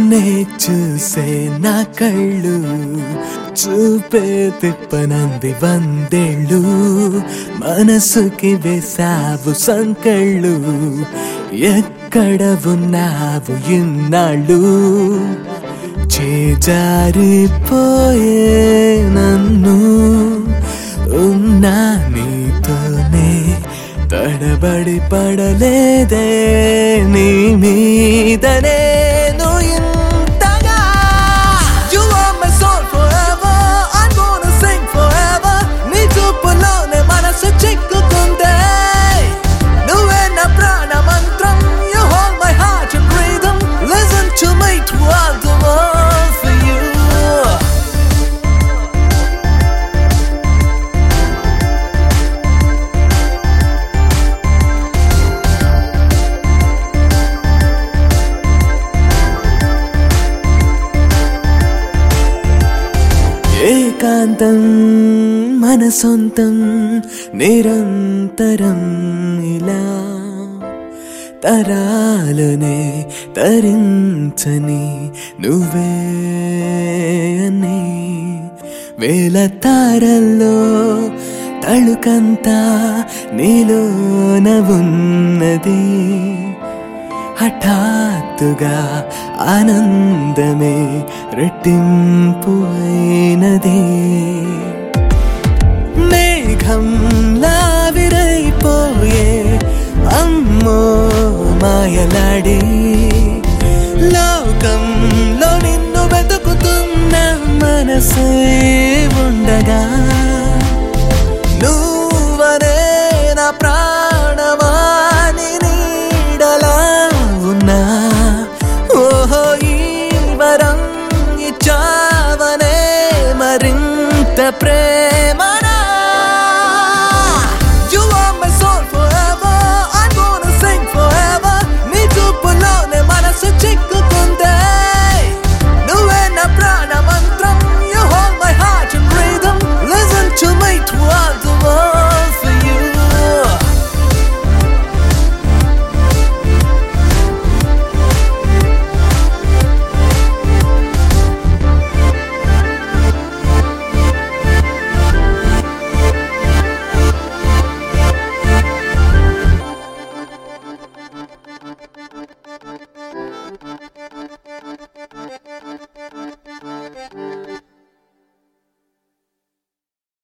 నిన్నే చూసే నా కళ్ళు చూపే తిప్పనంది వందేళ్ళు మనసుకి వేసావు సంకళ్ళు ఎక్కడ ఉన్నావు ఇన్నాళ్ళు చేజారిపోయే నన్ను ఉన్నా నీతోనే తడబడి పడలేదే నీ మీదనే నువ్వు ఇంతగా You are my soul forever I'm gonna sing forever నీ చూపులోనే మనసు చిక్కుకుందే నువ్వే నా ప్రాణ మంత్రం You hold my heart and rhythm Listen to me to all the world for you ఏకాంతం మన సొంతం నిరంతరం ఇలా తరాలనే తరించని నువ్వే అని వేల తారల్లో తళుకంతా నీలోన ఉన్నది హఠాత్తుగా ఆనందమే రెట్టింపు అయినది మేఘం లావిరైపోయే అమ్మో మాయలాడి లోకంలో నిన్ను వెతుకుతున్న మనసే ఉండగా నువ్వనే నా ప్రాణమాని నీడలా ఉన్నా ఓహో ఈ వరం ఇచ్చావనే మరింత ప్రేమ